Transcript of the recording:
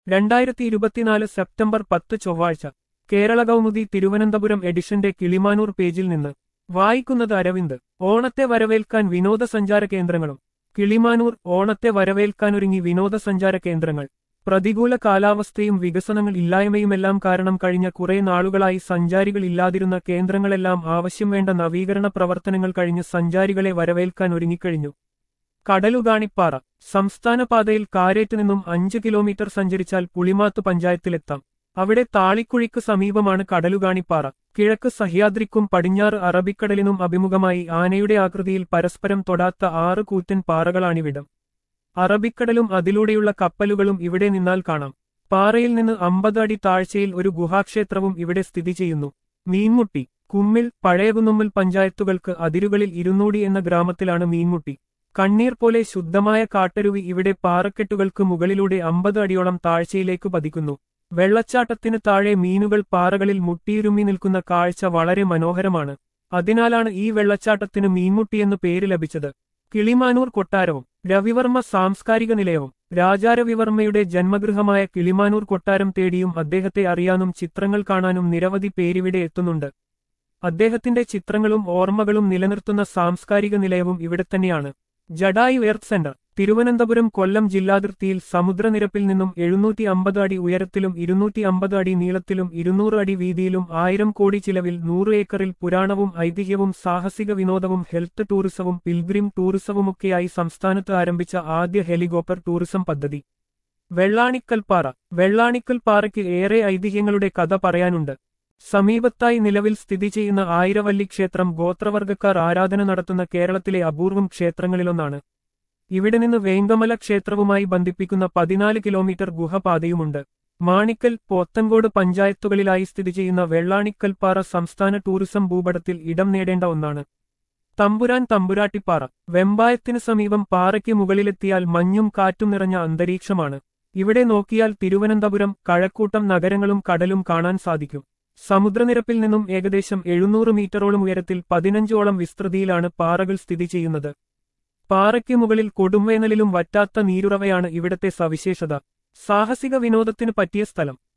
രണ്ടായിരത്തി ഇരുപത്തിനാല് സെപ്റ്റംബർ പത്ത് ചൊവ്വാഴ്ച കേരള കൗമുദി തിരുവനന്തപുരം എഡിഷന്റെ കിളിമാനൂർ പേജിൽ നിന്ന് വായിക്കുന്നത് അരവിന്ദ് ഓണത്തെ വരവേൽക്കാൻ വിനോദസഞ്ചാര കേന്ദ്രങ്ങളും കിളിമാനൂർ ഓണത്തെ വരവേൽക്കാനൊരുങ്ങി വിനോദസഞ്ചാര കേന്ദ്രങ്ങൾ പ്രതികൂല കാലാവസ്ഥയും വികസനങ്ങൾ ഇല്ലായ്മയുമെല്ലാം കാരണം കഴിഞ്ഞ കുറെ നാളുകളായി സഞ്ചാരികൾ ഇല്ലാതിരുന്ന കേന്ദ്രങ്ങളെല്ലാം ആവശ്യം വേണ്ട നവീകരണ പ്രവർത്തനങ്ങൾ കഴിഞ്ഞ് സഞ്ചാരികളെ വരവേൽക്കാൻ ഒരുങ്ങിക്കഴിഞ്ഞു കടലുകാണിപ്പാറ സംസ്ഥാന പാതയിൽ കാരേറ്റ് നിന്നും അഞ്ച് കിലോമീറ്റർ സഞ്ചരിച്ചാൽ പുളിമാത്ത് പഞ്ചായത്തിലെത്താം അവിടെ താളിക്കുഴിക്ക് സമീപമാണ് കടലുകാണിപ്പാറ കിഴക്ക് സഹ്യാദ്രിക്കും പടിഞ്ഞാറ് അറബിക്കടലിനും അഭിമുഖമായി ആനയുടെ ആകൃതിയിൽ പരസ്പരം തൊടാത്ത ആറ് കൂറ്റൻ പാറകളാണിവിടം അറബിക്കടലും അതിലൂടെയുള്ള കപ്പലുകളും ഇവിടെ നിന്നാൽ കാണാം പാറയിൽ നിന്ന് അമ്പത് അടി താഴ്ചയിൽ ഒരു ഗുഹാക്ഷേത്രവും ഇവിടെ സ്ഥിതി ചെയ്യുന്നു മീൻമുട്ടി കുമ്മിൽ പഴയകുന്നുമ്മൽ പഞ്ചായത്തുകൾക്ക് അതിരുകളിൽ ഇരുന്നൂടി എന്ന ഗ്രാമത്തിലാണ് മീൻമുട്ടി കണ്ണീർ പോലെ ശുദ്ധമായ കാട്ടരുവി ഇവിടെ പാറക്കെട്ടുകൾക്ക് മുകളിലൂടെ അമ്പത് അടിയോളം താഴ്ചയിലേക്ക് പതിക്കുന്നു വെള്ളച്ചാട്ടത്തിന് താഴെ മീനുകൾ പാറകളിൽ മുട്ടിയിരുമ്മി നിൽക്കുന്ന കാഴ്ച വളരെ മനോഹരമാണ് അതിനാലാണ് ഈ വെള്ളച്ചാട്ടത്തിന് മീൻമുട്ടിയെന്ന് പേര് ലഭിച്ചത് കിളിമാനൂർ കൊട്ടാരവും രവിവർമ്മ സാംസ്കാരിക നിലയവും രാജാരവിവർമ്മയുടെ ജന്മഗൃഹമായ കിളിമാനൂർ കൊട്ടാരം തേടിയും അദ്ദേഹത്തെ അറിയാനും ചിത്രങ്ങൾ കാണാനും നിരവധി പേരിവിടെ എത്തുന്നുണ്ട് അദ്ദേഹത്തിന്റെ ചിത്രങ്ങളും ഓർമ്മകളും നിലനിർത്തുന്ന സാംസ്കാരിക നിലയവും ഇവിടെത്തന്നെയാണ് ജഡായു എർത്ത് സെന്റർ തിരുവനന്തപുരം കൊല്ലം ജില്ലാതിർത്തിയിൽ സമുദ്രനിരപ്പിൽ നിന്നും എഴുന്നൂറ്റി അമ്പത് അടി ഉയരത്തിലും ഇരുന്നൂറ്റി അമ്പത് അടി നീളത്തിലും ഇരുന്നൂറ് അടി വീതിയിലും ആയിരം കോടി ചിലവിൽ നൂറ് ഏക്കറിൽ പുരാണവും ഐതിഹ്യവും സാഹസിക വിനോദവും ഹെൽത്ത് ടൂറിസവും പിൽഗ്രിം ടൂറിസവുമൊക്കെയായി സംസ്ഥാനത്ത് ആരംഭിച്ച ആദ്യ ഹെലികോപ്റ്റർ ടൂറിസം പദ്ധതി വെള്ളാണിക്കൽപ്പാറ വെള്ളാണിക്കൽപ്പാറയ്ക്ക് ഏറെ ഐതിഹ്യങ്ങളുടെ കഥ പറയാനുണ്ട് സമീപത്തായി നിലവിൽ സ്ഥിതി ചെയ്യുന്ന ആയിരവല്ലി ക്ഷേത്രം ഗോത്രവർഗക്കാർ ആരാധന നടത്തുന്ന കേരളത്തിലെ അപൂർവം ക്ഷേത്രങ്ങളിലൊന്നാണ് ഇവിടെ നിന്ന് വേങ്കമല ക്ഷേത്രവുമായി ബന്ധിപ്പിക്കുന്ന പതിനാല് കിലോമീറ്റർ ഗുഹപാതയുമുണ്ട് മാണിക്കൽ പോത്തൻകോട് പഞ്ചായത്തുകളിലായി സ്ഥിതി ചെയ്യുന്ന വെള്ളാണിക്കൽപ്പാറ സംസ്ഥാന ടൂറിസം ഭൂപടത്തിൽ ഇടം നേടേണ്ട ഒന്നാണ് തമ്പുരാൻ തമ്പുരാട്ടിപ്പാറ വെമ്പായത്തിന് സമീപം പാറയ്ക്ക് മുകളിലെത്തിയാൽ മഞ്ഞും കാറ്റും നിറഞ്ഞ അന്തരീക്ഷമാണ് ഇവിടെ നോക്കിയാൽ തിരുവനന്തപുരം കഴക്കൂട്ടം നഗരങ്ങളും കടലും കാണാൻ സാധിക്കും സമുദ്രനിരപ്പിൽ നിന്നും ഏകദേശം എഴുന്നൂറ് മീറ്ററോളം ഉയരത്തിൽ പതിനഞ്ചോളം വിസ്തൃതിയിലാണ് പാറകൾ സ്ഥിതി ചെയ്യുന്നത് പാറയ്ക്ക് മുകളിൽ കൊടുംവേനലിലും വറ്റാത്ത നീരുറവയാണ് ഇവിടത്തെ സവിശേഷത സാഹസിക വിനോദത്തിന് പറ്റിയ സ്ഥലം